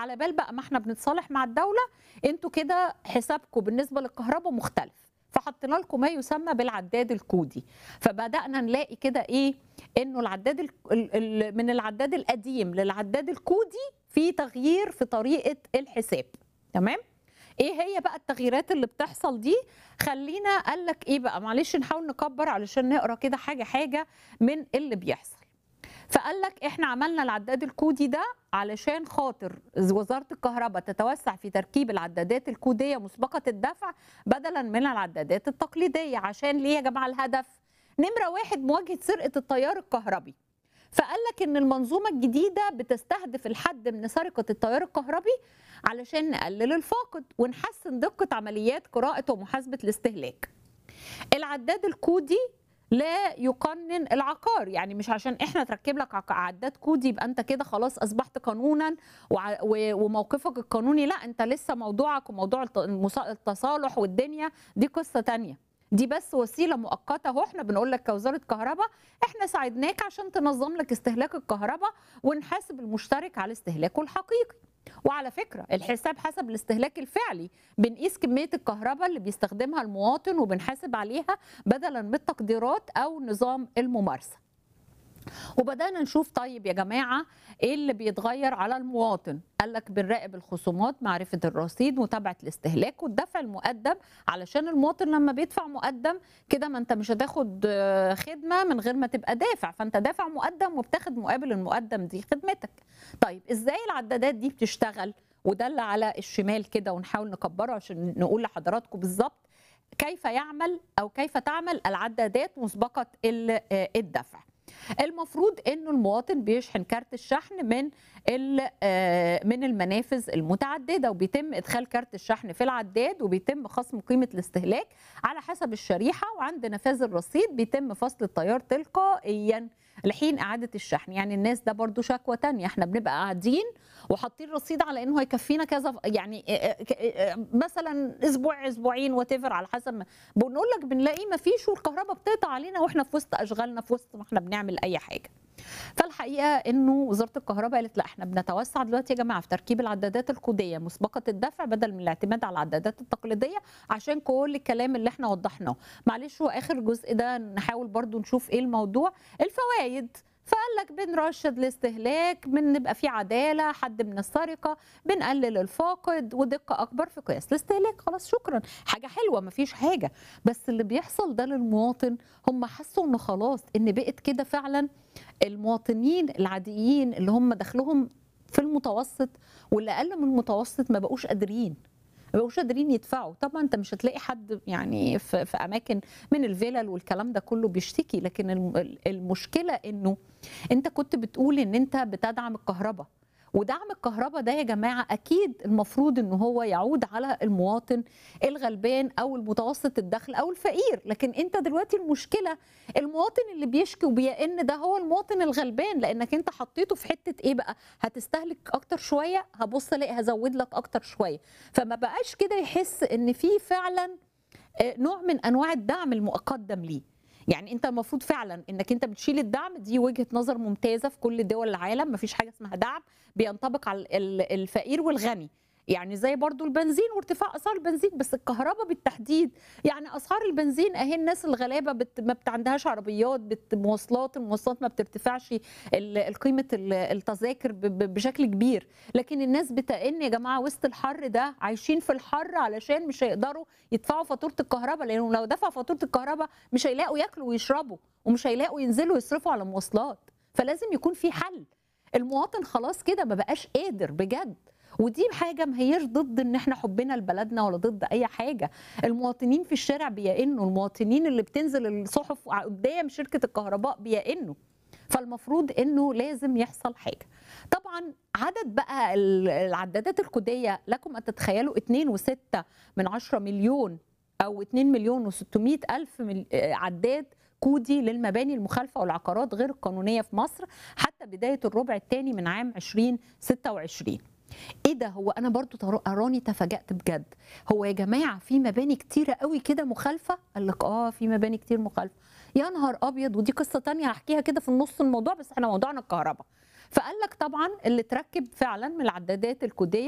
على بال بقى ما احنا بنتصالح مع الدوله انتوا كده حسابكم بالنسبه للكهرباء مختلف فحطينا لكم ما يسمى بالعداد الكودي فبدانا نلاقي كده ايه انه العداد ال ال من العداد القديم للعداد الكودي في تغيير في طريقه الحساب تمام ايه هي بقى التغييرات اللي بتحصل دي خلينا قال لك ايه بقى معلش نحاول نكبر علشان نقرا كده حاجه حاجه من اللي بيحصل فقال لك احنا عملنا العداد الكودي ده علشان خاطر وزاره الكهرباء تتوسع في تركيب العدادات الكوديه مسبقه الدفع بدلا من العدادات التقليديه عشان ليه يا جماعه الهدف نمره واحد مواجهه سرقه التيار الكهربي فقال لك ان المنظومه الجديده بتستهدف الحد من سرقه التيار الكهربي علشان نقلل الفاقد ونحسن دقه عمليات قراءه ومحاسبه الاستهلاك العداد الكودي لا يقنن العقار يعني مش عشان احنا تركب لك عداد كودي يبقى انت كده خلاص اصبحت قانونا وموقفك القانوني لا انت لسه موضوعك وموضوع التصالح والدنيا دي قصه تانية دي بس وسيله مؤقته اهو احنا بنقول لك كوزاره كهرباء احنا ساعدناك عشان تنظم لك استهلاك الكهرباء ونحاسب المشترك على استهلاكه الحقيقي وعلى فكره الحساب حسب الاستهلاك الفعلي بنقيس كميه الكهرباء اللي بيستخدمها المواطن وبنحاسب عليها بدلا من التقديرات او نظام الممارسه وبدانا نشوف طيب يا جماعه ايه اللي بيتغير على المواطن قال لك بنراقب الخصومات معرفه الرصيد متابعه الاستهلاك والدفع المقدم علشان المواطن لما بيدفع مقدم كده ما انت مش هتاخد خدمه من غير ما تبقى دافع فانت دافع مقدم وبتاخد مقابل المقدم دي خدمتك طيب ازاي العدادات دي بتشتغل وده اللي على الشمال كده ونحاول نكبره عشان نقول لحضراتكم بالظبط كيف يعمل او كيف تعمل العدادات مسبقه الدفع المفروض انه المواطن بيشحن كارت الشحن من من المنافذ المتعدده وبيتم ادخال كارت الشحن في العداد وبيتم خصم قيمه الاستهلاك على حسب الشريحه وعند نفاذ الرصيد بيتم فصل التيار تلقائيا لحين اعاده الشحن يعني الناس ده برضو شكوى تانية احنا بنبقى قاعدين وحاطين رصيد على انه هيكفينا كذا يعني مثلا اسبوع اسبوعين وات على حسب ما بنقول لك بنلاقيه ما فيش والكهرباء بتقطع علينا واحنا في وسط اشغالنا في وسط ما احنا بنعمل اي حاجه فالحقيقه انه وزاره الكهرباء قالت لا احنا بنتوسع دلوقتي يا جماعه في تركيب العدادات الكوديه مسبقه الدفع بدل من الاعتماد على العدادات التقليديه عشان كل الكلام اللي احنا وضحناه معلش هو اخر جزء ده نحاول برضو نشوف ايه الموضوع الفوائد فقال لك بنرشد الاستهلاك بنبقى في عداله حد من السرقه بنقلل الفاقد ودقه اكبر في قياس الاستهلاك خلاص شكرا حاجه حلوه ما فيش حاجه بس اللي بيحصل ده للمواطن هم حسوا انه خلاص ان بقت كده فعلا المواطنين العاديين اللي هم دخلهم في المتوسط واللي اقل من المتوسط ما بقوش قادرين ما بقوش قادرين يدفعوا طبعا انت مش هتلاقي حد يعني في, في اماكن من الفلل والكلام ده كله بيشتكي لكن المشكله انه انت كنت بتقول ان انت بتدعم الكهرباء ودعم الكهرباء ده يا جماعه اكيد المفروض ان هو يعود على المواطن الغلبان او المتوسط الدخل او الفقير لكن انت دلوقتي المشكله المواطن اللي بيشكي وبيئن ده هو المواطن الغلبان لانك انت حطيته في حته ايه بقى هتستهلك اكتر شويه هبص الاقي هزود لك اكتر شويه فما بقاش كده يحس ان في فعلا نوع من انواع الدعم المقدم ليه يعني انت المفروض فعلا انك انت بتشيل الدعم دي وجهه نظر ممتازه في كل دول العالم مفيش حاجه اسمها دعم بينطبق على الفقير والغني يعني زي برضو البنزين وارتفاع اسعار البنزين بس الكهرباء بالتحديد يعني اسعار البنزين اهي الناس الغلابه بت ما عندهاش عربيات بت مواصلات المواصلات ما بترتفعش قيمه التذاكر بشكل كبير لكن الناس بتأن يا جماعه وسط الحر ده عايشين في الحر علشان مش هيقدروا يدفعوا فاتوره الكهرباء لانه لو دفعوا فاتوره الكهرباء مش هيلاقوا ياكلوا ويشربوا ومش هيلاقوا ينزلوا يصرفوا على مواصلات فلازم يكون في حل المواطن خلاص كده ما بقاش قادر بجد ودي حاجه ما هياش ضد ان احنا حبنا لبلدنا ولا ضد اي حاجه المواطنين في الشارع بيئنوا المواطنين اللي بتنزل الصحف قدام شركه الكهرباء بيئنوا فالمفروض انه لازم يحصل حاجه طبعا عدد بقى العدادات الكوديه لكم ان تتخيلوا 2.6 من 10 مليون او 2 مليون و600 الف عداد كودي للمباني المخالفه والعقارات غير القانونيه في مصر حتى بدايه الربع الثاني من عام 2026 ايه ده هو انا برضو اراني تفاجات بجد هو يا جماعه في مباني كتيره قوي كده مخالفه قال لك اه في مباني كتير مخالفه يا نهار ابيض ودي قصه تانية هحكيها كده في النص الموضوع بس احنا موضوعنا الكهرباء فقال لك طبعا اللي تركب فعلا من العدادات الكوديه